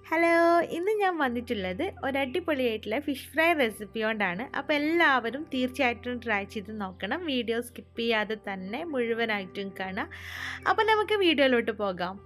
hello ഇന്ന് ഞാൻ വന്നിട്ടുള്ളത് ഒരു അടിപൊളിയായിട്ടുള്ള ഫിഷ് ഫ്രൈ റെസിപ്പി കൊണ്ടാണ് അപ്പോൾ എല്ലാവരും തീർച്ചയായിട്ടും ട്രൈ ചെയ്ത് നോക്കണം വീഡിയോ സ്കിപ്പ് ചെയ്യാതെ തന്നെ മുഴുവനായിട്ടും കാണാം അപ്പോൾ നമുക്ക് വീഡിയോയിലോട്ട് പോകാം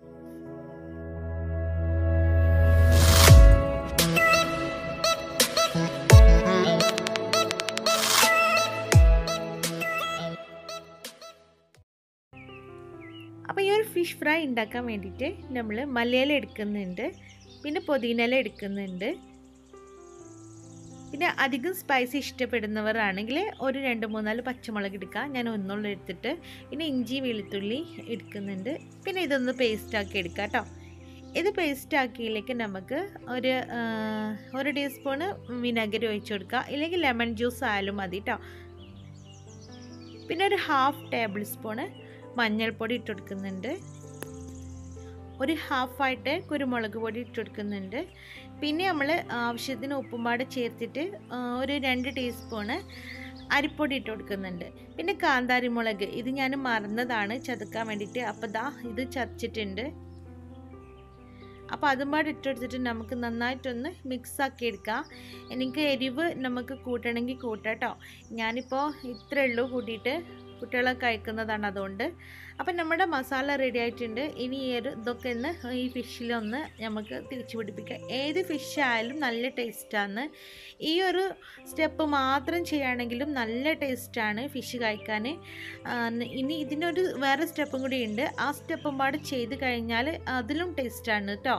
അപ്പോൾ ഈ ഒരു ഫിഷ് ഫ്രൈ ഉണ്ടാക്കാൻ വേണ്ടിയിട്ട് നമ്മൾ മലയില എടുക്കുന്നുണ്ട് പിന്നെ പുതിനയില എടുക്കുന്നുണ്ട് പിന്നെ അധികം സ്പൈസി ഇഷ്ടപ്പെടുന്നവർ ആണെങ്കിൽ ഒരു രണ്ട് മൂന്നാല് പച്ചമുളക് എടുക്കുക ഞാൻ ഒന്നുള്ള എടുത്തിട്ട് പിന്നെ ഇഞ്ചി വെളുത്തുള്ളി എടുക്കുന്നുണ്ട് പിന്നെ ഇതൊന്ന് പേസ്റ്റ് ആക്കി എടുക്കുക കേട്ടോ ഇത് പേസ്റ്റ് ആക്കിയിലേക്ക് നമുക്ക് ഒരു ഒരു ടീസ്പൂണ് വിനാഗിരി ഒഴിച്ചു കൊടുക്കുക ഇല്ലെങ്കിൽ ലെമൺ ജ്യൂസ് ആയാലും മതി കേട്ടോ പിന്നെ ഒരു ഹാഫ് ടേബിൾ സ്പൂണ് മഞ്ഞൾപ്പൊടി ഇട്ട് കൊടുക്കുന്നുണ്ട് ഒരു ഹാഫായിട്ട് കുരുമുളക് പൊടി ഇട്ട് കൊടുക്കുന്നുണ്ട് പിന്നെ നമ്മൾ ആവശ്യത്തിന് ഉപ്പുംപാട് ചേർത്തിട്ട് ഒരു രണ്ട് ടീസ്പൂണ് അരിപ്പൊടി ഇട്ട് കൊടുക്കുന്നുണ്ട് പിന്നെ കാന്താരി മുളക് ഇത് ഞാൻ മറന്നതാണ് ചതക്കാൻ വേണ്ടിയിട്ട് അപ്പോൾ ദാ ഇത് ചതച്ചിട്ടുണ്ട് അപ്പോൾ അതും പാട് ഇട്ടെടുത്തിട്ട് നമുക്ക് നന്നായിട്ടൊന്ന് മിക്സ് ആക്കി എടുക്കാം എനിക്ക് എരിവ് നമുക്ക് കൂട്ടണമെങ്കിൽ കൂട്ടാം കേട്ടോ ഞാനിപ്പോൾ ഇത്രയേ ഉള്ളൂ കൂട്ടിയിട്ട് കുട്ടികളൊക്കെ കഴിക്കുന്നതാണ് അതുകൊണ്ട് അപ്പം നമ്മുടെ മസാല റെഡി ആയിട്ടുണ്ട് ഇനി ഈ ഒരു ഇതൊക്കെ ഒന്ന് ഈ ഫിഷിലൊന്ന് നമുക്ക് തിരിച്ചു പിടിപ്പിക്കാം ഏത് ഫിഷ് ആയാലും നല്ല ടേസ്റ്റാണ് ഈ ഒരു സ്റ്റെപ്പ് മാത്രം ചെയ്യുകയാണെങ്കിലും നല്ല ടേസ്റ്റാണ് ഫിഷ് കഴിക്കാൻ ഇനി ഇതിനൊരു വേറെ സ്റ്റെപ്പും കൂടി ഉണ്ട് ആ സ്റ്റെപ്പും പാട് ചെയ്ത് കഴിഞ്ഞാൽ അതിലും ടേസ്റ്റാണ് കേട്ടോ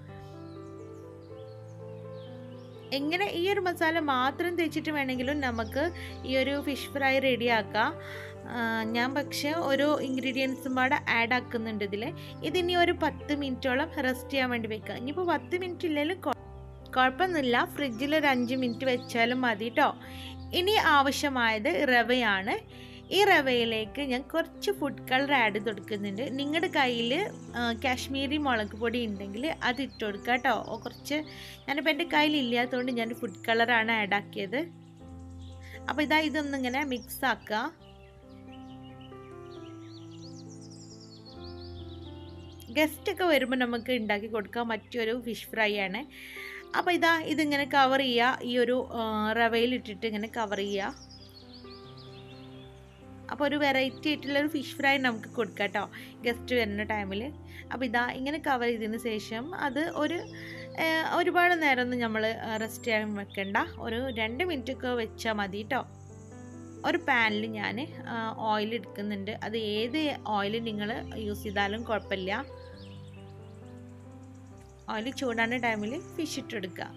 എങ്ങനെ ഈ ഒരു മസാല മാത്രം തേച്ചിട്ട് വേണമെങ്കിലും നമുക്ക് ഈ ഒരു ഫിഷ് ഫ്രൈ റെഡിയാക്കാം ഞാൻ പക്ഷേ ഓരോ ഇൻഗ്രീഡിയൻസും പാടെ ആഡ് ആക്കുന്നുണ്ട് ഇതിൽ ഇതിനി ഒരു പത്ത് മിനിറ്റോളം റെസ്റ്റ് ചെയ്യാൻ വേണ്ടി വെക്കുക ഇനിയിപ്പോൾ പത്ത് മിനിറ്റ് ഇല്ലെങ്കിലും കുഴപ്പമൊന്നുമില്ല ഫ്രിഡ്ജിൽ ഒരു അഞ്ച് മിനിറ്റ് വെച്ചാലും മതി കേട്ടോ ഇനി ആവശ്യമായത് റവയാണ് ഈ റവയിലേക്ക് ഞാൻ കുറച്ച് ഫുഡ് കളർ ആഡ് ചെയ്ത് കൊടുക്കുന്നുണ്ട് നിങ്ങളുടെ കയ്യിൽ കാശ്മീരി മുളക് പൊടി ഉണ്ടെങ്കിൽ അത് ഇട്ട് കൊടുക്കുക കേട്ടോ കുറച്ച് ഞാനിപ്പോൾ എൻ്റെ കയ്യിൽ ഇല്ലാത്തതുകൊണ്ട് ഞാൻ ഫുഡ് കളറാണ് ആഡ് ആക്കിയത് അപ്പോൾ ഇതാ ഇതൊന്നിങ്ങനെ മിക്സ് ആക്കുക ഗസ്റ്റൊക്കെ വരുമ്പോൾ നമുക്ക് ഉണ്ടാക്കി കൊടുക്കാൻ പറ്റിയൊരു ഫിഷ് ഫ്രൈ ആണ് അപ്പോൾ ഇതാ ഇതിങ്ങനെ കവർ ചെയ്യുക ഈ ഒരു റവയിലിട്ടിട്ട് ഇങ്ങനെ കവർ ചെയ്യുക അപ്പോൾ ഒരു വെറൈറ്റി ആയിട്ടുള്ളൊരു ഫിഷ് ഫ്രൈ നമുക്ക് കൊടുക്കാം കേട്ടോ ഗസ്റ്റ് വരുന്ന ടൈമിൽ അപ്പോൾ ഇതാ ഇങ്ങനെ കവർ ചെയ്തതിന് ശേഷം അത് ഒരു ഒരുപാട് നേരമൊന്നും നമ്മൾ റെസ്റ്റ് ചെയ്യാൻ വെക്കണ്ട ഒരു രണ്ട് മിനിറ്റൊക്കെ വെച്ചാൽ മതി കേട്ടോ ഒരു പാനിൽ ഞാൻ ഓയിൽ എടുക്കുന്നുണ്ട് അത് ഏത് ഓയിൽ നിങ്ങൾ യൂസ് ചെയ്താലും കുഴപ്പമില്ല ഓയിൽ ചൂടാன ടൈമിൽ ഫിഷ് ഇട്ടെടുക്കുക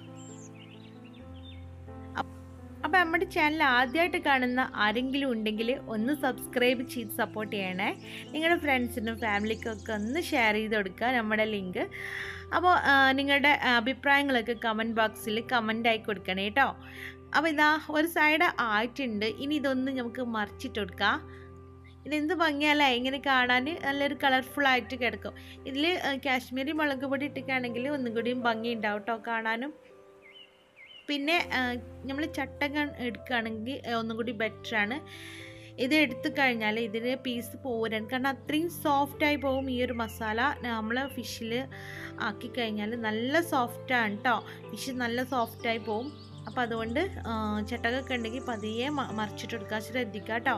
അപ്പോൾ നമ്മുടെ ചാനൽ ആദ്യമായിട്ട് കാണുന്ന ആരെങ്കിലും ഉണ്ടെങ്കിൽ ഒന്ന് സബ്സ്ക്രൈബ് ചെയ്ത് സപ്പോർട്ട് ചെയ്യണേ നിങ്ങളുടെ ഫ്രണ്ട്സിനും ഫാമിലിക്കും ഒക്കെ ഒന്ന് ഷെയർ ചെയ്ത് കൊടുക്കുക നമ്മുടെ ലിങ്ക് അപ്പോൾ നിങ്ങളുടെ അഭിപ്രായങ്ങളൊക്കെ കമൻറ്റ് ബോക്സിൽ കമൻ്റ് ആയി കൊടുക്കണേ കേട്ടോ അപ്പോൾ ഇതാ ഒരു സൈഡ് ആയിട്ടുണ്ട് ഇനി ഇതൊന്ന് നമുക്ക് മറിച്ചിട്ട് കൊടുക്കാം ഇതെന്ത് ഭംഗിയല്ലേ ഇങ്ങനെ കാണാൻ നല്ലൊരു കളർഫുൾ ആയിട്ട് കിടക്കും ഇതിൽ കാശ്മീരി മുളക് പൊടി ഇട്ടിട്ടാണെങ്കിൽ ഒന്നും കൂടിയും ഭംഗി ഉണ്ടാവും കേട്ടോ കാണാനും പിന്നെ നമ്മൾ ചട്ടക എടുക്കുകയാണെങ്കിൽ ഒന്നും കൂടി ബെറ്ററാണ് ഇത് എടുത്തു കഴിഞ്ഞാൽ ഇതിന് പീസ് പോരാൻ കാരണം അത്രയും സോഫ്റ്റായി പോകും ഈ ഒരു മസാല നമ്മൾ ഫിഷിൽ ആക്കി കഴിഞ്ഞാൽ നല്ല സോഫ്റ്റാണ് കേട്ടോ ഫിഷ് നല്ല സോഫ്റ്റായി പോകും അപ്പോൾ അതുകൊണ്ട് ചട്ടകൊക്കെ ഉണ്ടെങ്കിൽ പതിയെ മറിച്ചിട്ട് കൊടുക്കാൻ ശ്രദ്ധിക്കുക കേട്ടോ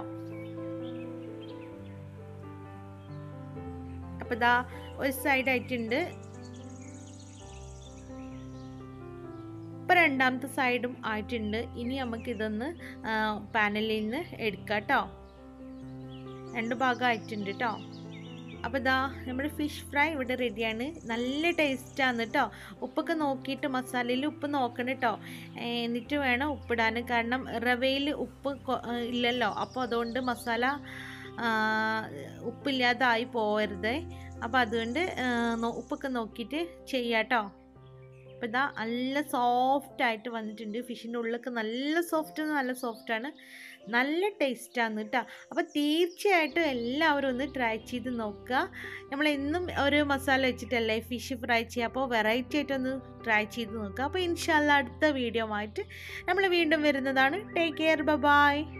അപ്പോൾ ഇതാ ഒരു സൈഡ് ആയിട്ടുണ്ട് ഇപ്പോൾ രണ്ടാമത്തെ സൈഡും ആയിട്ടുണ്ട് ഇനി നമുക്ക് ഇതൊന്ന് പാനലിൽ നിന്ന് എടുക്കാം കേട്ടോ രണ്ട് ഭാഗം ആയിട്ടുണ്ട് കേട്ടോ അപ്പോൾ ഇതാ നമ്മുടെ ഫിഷ് ഫ്രൈ ഇവിടെ റെഡിയാണ് നല്ല ടേസ്റ്റാണ് കേട്ടോ ഉപ്പൊക്കെ നോക്കിയിട്ട് മസാലയിൽ ഉപ്പ് നോക്കണം കേട്ടോ എന്നിട്ട് വേണം ഉപ്പിടാൻ കാരണം റവയിൽ ഉപ്പ് ഇല്ലല്ലോ അപ്പോൾ അതുകൊണ്ട് മസാല ഉപ്പില്ലാതായി പോകരുത് അപ്പോൾ അതുകൊണ്ട് ഉപ്പൊക്കെ നോക്കിയിട്ട് ചെയ്യാം കേട്ടോ അപ്പോൾ ഇതാ നല്ല സോഫ്റ്റ് ആയിട്ട് വന്നിട്ടുണ്ട് ഫിഷിൻ്റെ ഉള്ളിലൊക്കെ നല്ല സോഫ്റ്റ് നല്ല സോഫ്റ്റാണ് നല്ല ടേസ്റ്റാണ് കേട്ടോ അപ്പോൾ തീർച്ചയായിട്ടും എല്ലാവരും ഒന്ന് ട്രൈ ചെയ്ത് നോക്കുക നമ്മൾ എന്നും ഒരു മസാല വെച്ചിട്ടല്ലേ ഫിഷ് ഫ്രൈ ചെയ്യുക അപ്പോൾ വെറൈറ്റി ആയിട്ടൊന്ന് ട്രൈ ചെയ്ത് നോക്കുക അപ്പോൾ ഇൻഷാല്ല അടുത്ത വീഡിയോ ആയിട്ട് നമ്മൾ വീണ്ടും വരുന്നതാണ് ടേക്ക് കെയർ ബൈ